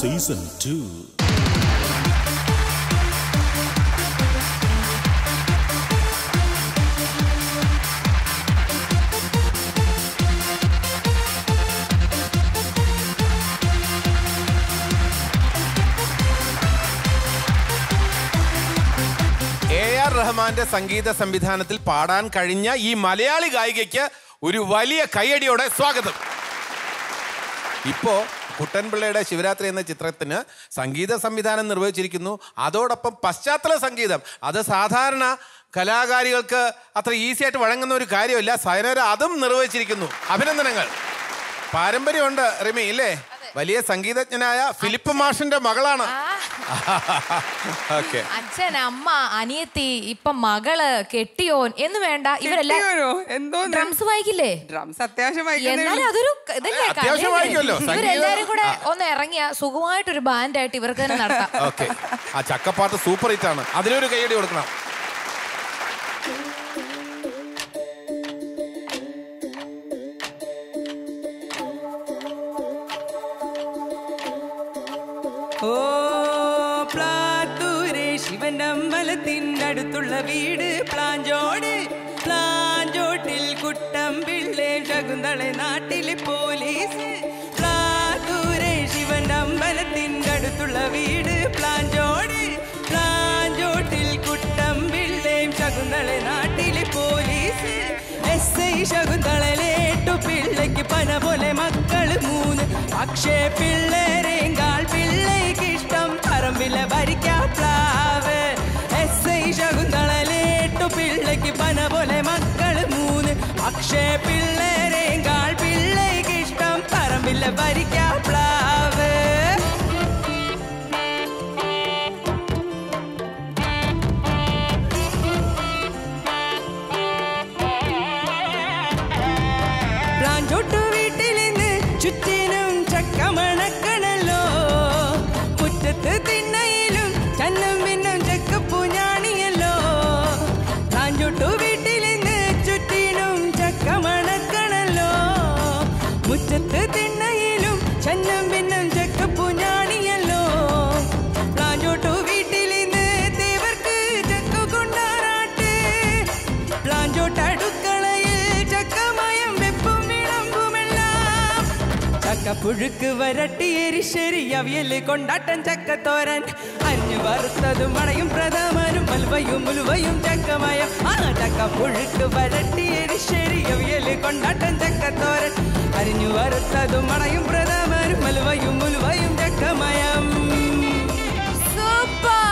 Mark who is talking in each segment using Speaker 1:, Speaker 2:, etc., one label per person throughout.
Speaker 1: Season two
Speaker 2: A R റഹ്മാന്റെ സംഗീത സംവിധാനത്തിൽ പാടാൻ കഴിഞ്ഞ ഈ മലയാളി ഗായികയ്ക്ക് ഒരു വലിയ കൈയടിയോടെ സ്വാഗതം ഇപ്പോ കുട്ടൻപിള്ളയുടെ ശിവരാത്രി എന്ന ചിത്രത്തിന് സംഗീത സംവിധാനം നിർവഹിച്ചിരിക്കുന്നു അതോടൊപ്പം പശ്ചാത്തല സംഗീതം അത് സാധാരണ കലാകാരികൾക്ക് അത്ര ഈസി ആയിട്ട് വഴങ്ങുന്ന ഒരു കാര്യമല്ല സയനോര അതും നിർവഹിച്ചിരിക്കുന്നു അഭിനന്ദനങ്ങൾ പാരമ്പര്യമുണ്ട് റിമി ഇല്ലേ വലിയ സംഗീതജ്ഞനായ ഫിലിപ്പ് മാഷിന്റെ മകളാണ് ഓക്കെ
Speaker 3: അച്ഛൻ അമ്മ അനിയത്തി ഇപ്പൊ മകള് കെട്ടിയോൻ എന്ന് വേണ്ട ഇവരെല്ലാം
Speaker 4: കെട്ടിയോനോ? എന്തോന്ന്?
Speaker 3: ഡ്രംസ് വായിക്കില്ലേ
Speaker 4: ഡ്രംസ് അത്യാവശ്യം വായിക്കുന്നേ
Speaker 3: എന്നാലും
Speaker 4: ഉള്ളൂ.
Speaker 3: അതൊരു ക- ഇതല്ലേ
Speaker 2: അത്യാവശ്യം
Speaker 3: കലയല്ലേ?
Speaker 2: വായിക്കുമല്ലോ, സംഗീതം.
Speaker 3: ഇവരെല്ലാരും കൂടെ ഒന്ന് ഇറങ്ങിയ സുഖമായിട്ടൊരു ബാൻഡായിട്ട് ഇവർക്ക് തന്നെ നടത്താം
Speaker 2: ഓക്കെ ആ ചക്കപ്പാട്ട് സൂപ്പർ ഹിറ്റ് ആണ് അതിലൊരു കൈയടി കൊടുക്കണം
Speaker 4: ഓ പ്ലാത്തൂര് ശിവന്റെ അമ്പലത്തിന്റെ അടുത്തുള്ള വീട് പ്ലാഞ്ചോട് പ്ലാഞ്ചോട്ടിൽ കുട്ടം പിള്ളേ ശകുന്തളെ നാട്ടിലെ പോലീസ് പ്ലാത്തൂര് ശിവന്റെ അമ്പലത്തിന്റെ അടുത്തുള്ള വീട് പ്ലാഞ്ചോട് പ്ലാഞ്ചോട്ടിൽ കുട്ടം പിള്ളേ ശകുന്തളെ നാട്ടിലെ പോലീസ് എസ് ഐ ശകുന്തളലേട്ടു പിള്ളയ്ക്ക് പന പോലെ മക്കള് മൂന്ന് പക്ഷേ പിള്ളേരെങ്കാൾ പിള്ളേക്ക് ഇഷ്ടം പറമ്പിലെ ഭരിക്കാ പ്ലാവ് എസ് ഐ ശകുന്തളലേട്ടു പിള്ളയ്ക്ക് പന പോലെ മക്കള് മൂന്ന് പക്ഷേ പിള്ളേരെങ്കാൾ പിള്ളേക്ക് ഇഷ്ടം പറമ്പിലെ ഭരിക്കാ പ്ലാവ് റാഞ്ചോട്ടു വീട്ടിൽ നിന്ന് ചുറ്റിനും ചക്കമണക്കണല്ലോ മുറ്റത്ത് തിണ്ണയിലും ചന്നം പിന്നും ചക്കപ്പൂഞ്ഞാണിയല്ലോ റാഞ്ചോട്ടു വീട്ടിൽ നിന്ന് ചുറ്റിനും ചക്കമണക്കണല്ലോ മുറ്റത്ത് തിണ്ണയിലും ചന്നം പിന്നും ചക്കപ്പൂഞ്ഞാണിയല്ലോ റാഞ്ചോട്ടു വീട്ടിൽ നിന്ന് ദേവർക്ക് ചക്ക കൊണ്ടാറാട്ട് റാഞ്ചോട്ട് അടുക്കളയിൽ ചക്കമയം വെപ്പും വിളമ്പുമെല്ലാം ചക്കപ്പുഴുക്ക് വരട്ടി എരിശ്ശേരി അവിയല് കൊണ്ടാട്ടൻ ചക്കത്തോരൻ അരിഞ്ഞു വറുത്തതും മണയും പ്രഥമനും മൽവയും മുലുവയും ചക്കമയം ആ ചക്കപ്പുഴുക്ക് വരട്ടി എരിശ്ശേരി അവിയല് കൊണ്ടാട്ടൻ ചക്കത്തോരൻ അരിഞ്ഞു വറുത്തതും മണയും പ്രഥമനും മൽവയും മുലുവയും ചക്കമയം
Speaker 3: സൂപ്പർ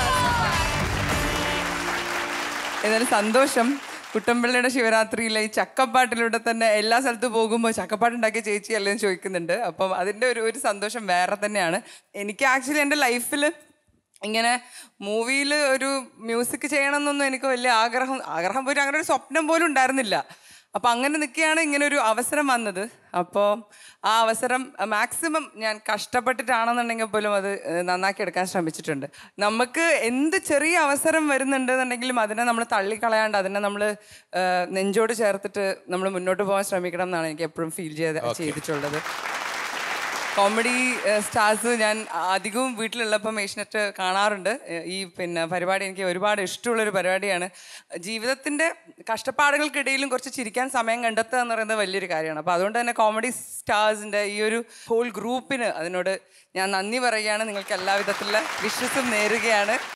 Speaker 4: ഏതായാലും സന്തോഷം കുട്ടമ്പിള്ളയുടെ ശിവരാത്രിയിലെ ഈ ചക്കപ്പാട്ടിലൂടെ തന്നെ എല്ലാ സ്ഥലത്തും പോകുമ്പോൾ ചക്കപ്പാട്ടുണ്ടാക്കിയ ചേച്ചി അല്ലെന്ന് ചോദിക്കുന്നുണ്ട് അപ്പം അതിൻ്റെ ഒരു ഒരു സന്തോഷം വേറെ തന്നെയാണ് എനിക്ക് ആക്ച്വലി എൻ്റെ ലൈഫിൽ ഇങ്ങനെ മൂവിയിൽ ഒരു മ്യൂസിക് ചെയ്യണം എന്നൊന്നും എനിക്ക് വലിയ ആഗ്രഹം ആഗ്രഹം പോലും അങ്ങനെ ഒരു സ്വപ്നം പോലും ഉണ്ടായിരുന്നില്ല അപ്പോൾ അങ്ങനെ നിൽക്കുകയാണ് ഇങ്ങനെ ഒരു അവസരം വന്നത് അപ്പോൾ ആ അവസരം മാക്സിമം ഞാൻ കഷ്ടപ്പെട്ടിട്ടാണെന്നുണ്ടെങ്കിൽ പോലും അത് ഏഹ്, നന്നാക്കി എടുക്കാൻ ശ്രമിച്ചിട്ടുണ്ട് നമുക്ക് എന്ത് ചെറിയ അവസരം വരുന്നുണ്ട് എന്നുണ്ടെങ്കിലും അതിനെ നമ്മൾ തള്ളിക്കളയാണ്ട് അതിനെ നമ്മൾ നെഞ്ചോട് ചേർത്തിട്ട് നമ്മൾ മുന്നോട്ട് പോകാൻ ശ്രമിക്കണം എന്നാണ് എനിക്ക് എപ്പോഴും ഫീൽ ചെയ്ത് ചെയ്തിട്ടുള്ളത് കോമഡി സ്റ്റാർസ് ഞാൻ അധികവും വീട്ടിലുള്ളപ്പം ഏഷ്യനെറ്റ് കാണാറുണ്ട് ഏഹ് ഈ പിന്നെ പരിപാടി എനിക്ക് ഒരുപാട് ഇഷ്ടമുള്ളൊരു പരിപാടിയാണ് ജീവിതത്തിൻ്റെ കഷ്ടപ്പാടുകൾക്കിടയിലും കുറച്ച് ചിരിക്കാൻ സമയം കണ്ടെത്തുക എന്ന് പറയുന്നത് വലിയൊരു കാര്യമാണ് അപ്പോൾ അതുകൊണ്ട് തന്നെ കോമഡി സ്റ്റാർസിൻ്റെ ഈ ഒരു ഹോൾ ഗ്രൂപ്പിന് അതിനോട് ഞാൻ നന്ദി പറയുകയാണ് നിങ്ങൾക്ക് എല്ലാവിധത്തിലുള്ള വിശ്വസം നേരുകയാണ്